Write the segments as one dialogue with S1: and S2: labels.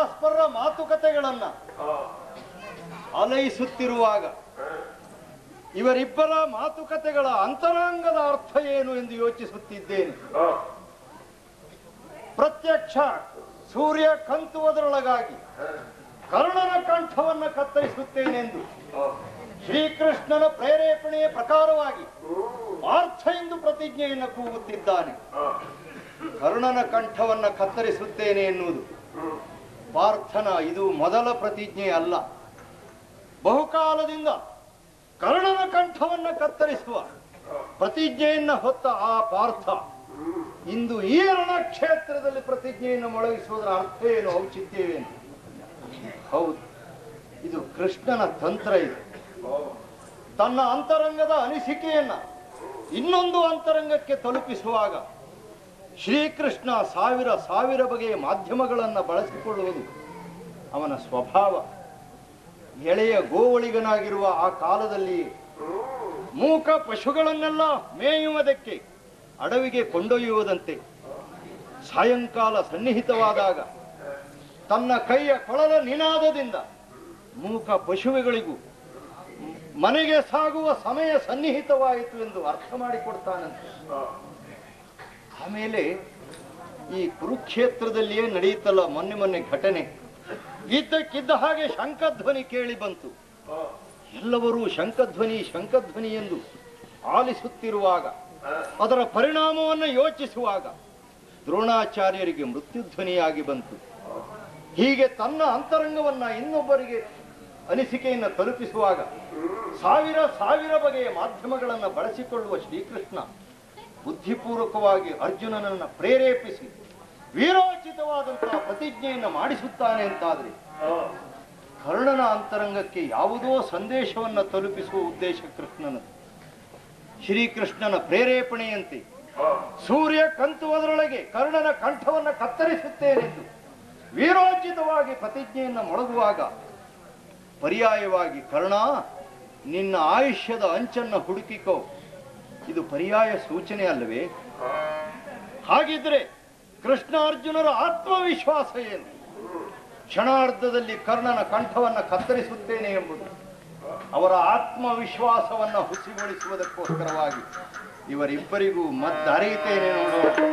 S1: ಪರಸ್ಪರ ಮಾತುಕತೆಗಳನ್ನ ಅಲೈಸುತ್ತಿರುವಾಗ ಇವರಿಬ್ಬರ ಮಾತುಕತೆಗಳ ಅಂತರಂಗದ ಅರ್ಥ ಏನು ಎಂದು ಯೋಚಿಸುತ್ತಿದ್ದೇನೆ ಪ್ರತ್ಯಕ್ಷ ಸೂರ್ಯ ಕಂತುವುದರೊಳಗಾಗಿ ಕರ್ಣನ ಕಂಠವನ್ನ ಕತ್ತರಿಸುತ್ತೇನೆಂದು ಶ್ರೀಕೃಷ್ಣನ ಪ್ರೇರೇಪಣೆಯ ಪ್ರಕಾರವಾಗಿ ಪಾರ್ಥ ಎಂದು ಪ್ರತಿಜ್ಞೆಯನ್ನು ಕೂಗುತ್ತಿದ್ದಾನೆ ಕರ್ಣನ ಕಂಠವನ್ನ ಕತ್ತರಿಸುತ್ತೇನೆ ಎನ್ನುವುದು ಪಾರ್ಥನ ಇದು ಮೊದಲ ಪ್ರತಿಜ್ಞೆ ಅಲ್ಲ ಬಹುಕಾಲದಿಂದ ಕರ್ಣನ ಕಂಠವನ್ನ ಕತ್ತರಿಸುವ ಪ್ರತಿಜ್ಞೆಯನ್ನ ಹೊತ್ತ ಆ ಪಾರ್ಥ ಇಂದು ಈ ರಣಕ್ಷೇತ್ರದಲ್ಲಿ ಪ್ರತಿಜ್ಞೆಯನ್ನು ಮೊಳಗಿಸುವುದರ ಅರ್ಥ ಏನು ಔಚಿತ್ಯವೇನು ಹೌದು ಇದು ಕೃಷ್ಣನ ತಂತ್ರ ಇದು ತನ್ನ ಅಂತರಂಗದ ಅನಿಸಿಕೆಯನ್ನ ಇನ್ನೊಂದು ಅಂತರಂಗಕ್ಕೆ ತಲುಪಿಸುವಾಗ ಶ್ರೀಕೃಷ್ಣ ಸಾವಿರ ಸಾವಿರ ಬಗೆಯ ಮಾಧ್ಯಮಗಳನ್ನು ಬಳಸಿಕೊಳ್ಳುವುದು ಅವನ ಸ್ವಭಾವ ಎಳೆಯ ಗೋವಳಿಗನಾಗಿರುವ ಆ ಕಾಲದಲ್ಲಿ ಮೂಕ ಪಶುಗಳನ್ನೆಲ್ಲ ಮೇಯುವುದಕ್ಕೆ ಅಡವಿಗೆ ಕೊಂಡೊಯ್ಯುವುದಂತೆ ಸಾಯಂಕಾಲ ಸನ್ನಿಹಿತವಾದಾಗ ತನ್ನ ಕೈಯ ಕೊಳಲ ನಿನಾದದಿಂದ ಮೂಕ ಪಶುವೆಗಳಿಗೂ ಮನೆಗೆ ಸಾಗುವ ಸಮಯ ಸನ್ನಿಹಿತವಾಯಿತು ಎಂದು ಅರ್ಥ ಮಾಡಿಕೊಡ್ತಾನಂತೆ ಆಮೇಲೆ ಈ ಕುರುಕ್ಷೇತ್ರದಲ್ಲಿಯೇ ನಡೆಯುತ್ತಲ್ಲ ಮೊನ್ನೆ ಮೊನ್ನೆ ಘಟನೆ ಇದ್ದಕ್ಕಿದ್ದ ಹಾಗೆ ಶಂಖಧ್ವನಿ ಕೇಳಿ ಬಂತು ಎಲ್ಲರೂ ಶಂಖಧ್ವನಿ ಶಂಖಧ್ವನಿ ಎಂದು ಆಲಿಸುತ್ತಿರುವಾಗ ಅದರ ಪರಿಣಾಮವನ್ನು ಯೋಚಿಸುವಾಗ ದ್ರೋಣಾಚಾರ್ಯರಿಗೆ ಮೃತ್ಯುಧ್ವನಿಯಾಗಿ ಬಂತು ಹೀಗೆ ತನ್ನ ಅಂತರಂಗವನ್ನ ಇನ್ನೊಬ್ಬರಿಗೆ ಅನಿಸಿಕೆಯನ್ನು ತಲುಪಿಸುವಾಗ ಸಾವಿರ ಸಾವಿರ ಬಗೆಯ ಮಾಧ್ಯಮಗಳನ್ನು ಬಳಸಿಕೊಳ್ಳುವ ಶ್ರೀಕೃಷ್ಣ ಬುದ್ಧಿಪೂರ್ವಕವಾಗಿ ಅರ್ಜುನನನ್ನ ಪ್ರೇರೇಪಿಸಿ ವೀರೋಚಿತವಾದಂತಹ ಪ್ರತಿಜ್ಞೆಯನ್ನು ಮಾಡಿಸುತ್ತಾನೆ ಅಂತಾದ್ರೆ ಕರ್ಣನ ಅಂತರಂಗಕ್ಕೆ ಯಾವುದೋ ಸಂದೇಶವನ್ನ ತಲುಪಿಸುವ ಉದ್ದೇಶ ಕೃಷ್ಣನ ಶ್ರೀಕೃಷ್ಣನ ಪ್ರೇರೇಪಣೆಯಂತೆ ಸೂರ್ಯ ಕಂತುವುದರೊಳಗೆ ಕರ್ಣನ ಕಂಠವನ್ನ ಕತ್ತರಿಸುತ್ತೇನೆಂದು ವೀರೋಚಿತವಾಗಿ ಪ್ರತಿಜ್ಞೆಯನ್ನು ಮೊಳಗುವಾಗ ಪರ್ಯಾಯವಾಗಿ ಕರ್ಣ ನಿನ್ನ ಆಯುಷ್ಯದ ಅಂಚನ್ನ ಹುಡುಕಿಕೋ ಇದು ಪರ್ಯಾಯ ಸೂಚನೆ ಅಲ್ಲವೇ ಹಾಗಿದ್ರೆ ಕೃಷ್ಣಾರ್ಜುನರ ಆತ್ಮವಿಶ್ವಾಸ ಏನು ಕ್ಷಣಾರ್ಧದಲ್ಲಿ ಕರ್ಣನ ಕಂಠವನ್ನ ಕತ್ತರಿಸುತ್ತೇನೆ ಎಂಬುದು ಅವರ ಆತ್ಮವಿಶ್ವಾಸವನ್ನ ಹುಸಿಗೊಳಿಸುವುದಕ್ಕೋಸ್ಕರವಾಗಿ ಇವರಿಬ್ಬರಿಗೂ ಮದ್ದರಿಯುತ್ತೇನೆ ನೋಡೋಣ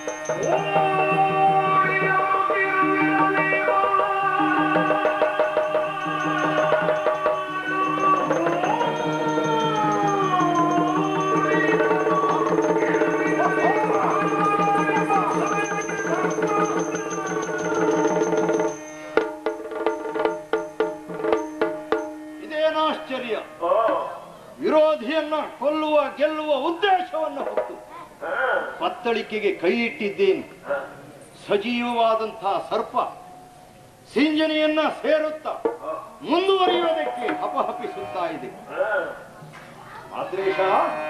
S1: ಇದೇನಾಶ್ಚರ್ಯ ವಿರೋಧಿಯನ್ನ ಕೊಲ್ಲುವ ಗೆಲ್ಲುವ ಉದ್ದೇಶವನ್ನು ಹೊತ್ತು ಬತ್ತಳಿಕೆಗೆ ಕೈ ಇಟ್ಟಿದ್ದೇನೆ ಸಜೀವವಾದಂತಹ ಸರ್ಪ ಸಿಂಜನಿಯನ್ನ ಸೇರುತ್ತಾ ಮುಂದುವರಿಯುವುದಕ್ಕೆ ಹಪಹಪಿಸುತ್ತಾ ಇದೆ ಆದ್ರೇಶ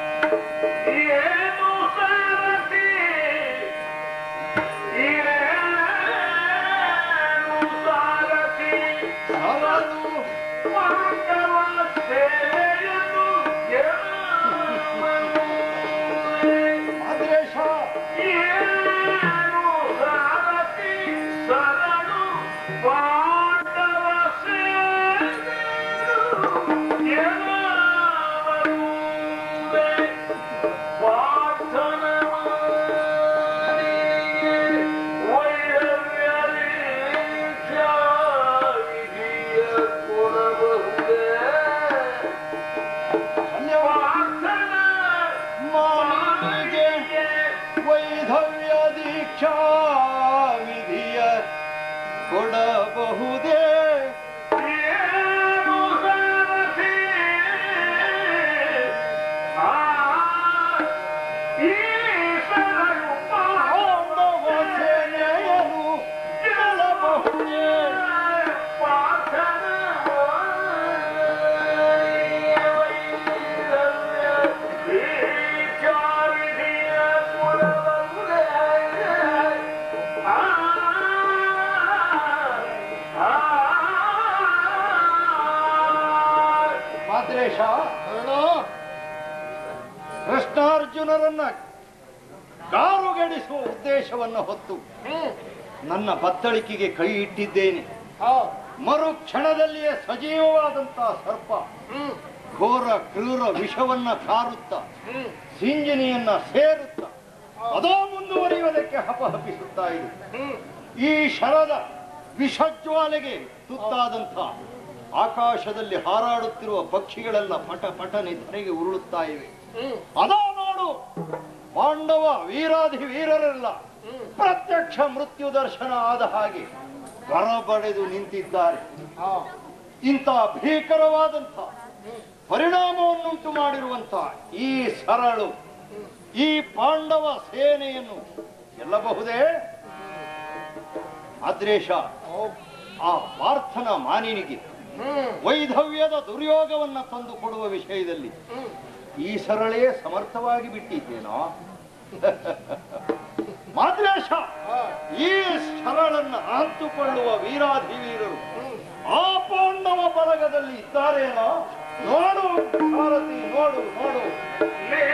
S2: ಏನು ಸಾರಥಿ ಏನು ಸಾರಥಿ
S1: ಸಾಲದು
S2: ಮಾನವ ಸೇವೆಯನ್ನು ಗೆಲ್ಲುವನು.
S1: ಆದ್ರೇಶ
S2: ಏನು ಸಾರಥಿ ಸರಳು ಪಾಂಡವ ಸೇವೆಯನ್ನು ಗೆಲ್ಲುವನು. ಪ್ರಾರ್ಥನ ಮಾಡಿಯೇ ವೈರವ್ಯರೀಕ್ಷಾವಿಧಿಯ ಕೊಡಬಹುದೇ? ಪ್ರಾರ್ಥನ
S1: ಮಾನಿಗೆ ವೈಧವ್ಯ ದೀಕ್ಷಾ ವಿಧಿಯ ಕೊಡಬಹುದೇ
S2: ಏನು ಸಾರಥಿ? ಆ, ಈ ಸರಳು
S1: ಪಾಂಡವ ಸೇನೆಯನ್ನು ಗೆಲ್ಲಬಹುದೇ ಮಾದ್ರೇಶ ಕರ್ಣ ಕೃಷ್ಣಾರ್ಜುನರನ್ನ ಗಾರುಗೆಡಿಸುವ ಉದ್ದೇಶವನ್ನು ಹೊತ್ತು ನನ್ನ ಬತ್ತಳಿಕೆಗೆ ಕೈ ಇಟ್ಟಿದ್ದೇನೆ ಮರು ಕ್ಷಣದಲ್ಲಿಯೇ ಸಜೀವವಾದಂತಹ ಸರ್ಪ ಘೋರ ಕ್ರೂರ ವಿಷವನ್ನ ಕಾರುತ್ತ ಸಿಂಜನಿಯನ್ನ ಸೇರುತ್ತ ಅದೋ ಮುಂದುವರಿಯುವುದಕ್ಕೆ ಹಪಹಪಿಸುತ್ತಾ ಇದೆ ಈ ಶರದ ವಿಷಜ್ವಾಲೆಗೆ ತುತ್ತಾದಂಥ ಆಕಾಶದಲ್ಲಿ ಹಾರಾಡುತ್ತಿರುವ ಪಕ್ಷಿಗಳೆಲ್ಲ ಪಟ ಪಟನೆ ಧರೆಗೆ ಉರುಳುತ್ತಾ ಇವೆ ಅದೋ ನೋಡು ಪಾಂಡವ ವೀರಾಧಿ ವೀರರೆಲ್ಲ ಪ್ರತ್ಯಕ್ಷ ಮೃತ್ಯು ದರ್ಶನ ಆದ ಹಾಗೆ ಹೊರಬಡೆದು ನಿಂತಿದ್ದಾರೆ ಇಂಥ ಭೀಕರವಾದಂಥ ಪರಿಣಾಮವನ್ನುಂಟು ಮಾಡಿರುವಂತ ಈ ಸರಳು ಈ ಪಾಂಡವ ಸೇನೆಯನ್ನು ಗೆಲ್ಲಬಹುದೇ ಆದ್ರೇಶ ಆ ಪಾರ್ಥನ ಮಾನಿನಿಗೆ ವೈಧವ್ಯದ ದುರ್ಯೋಗವನ್ನ ತಂದು ಕೊಡುವ ವಿಷಯದಲ್ಲಿ ಈ ಸರಳೇ ಸಮರ್ಥವಾಗಿ ಬಿಟ್ಟಿದ್ದೇನೋ ಮಾದ್ರೇಶ ಈ ಸರಳನ್ನ ಹಂತುಕೊಳ್ಳುವ ವೀರಾಧಿವೀರರು ಆ ಪಾಂಡವ ಬಲಗದಲ್ಲಿ ಇದ್ದಾರೇನೋ ನೋಡು ಭಾರತಿ ನೋಡು ನೋಡು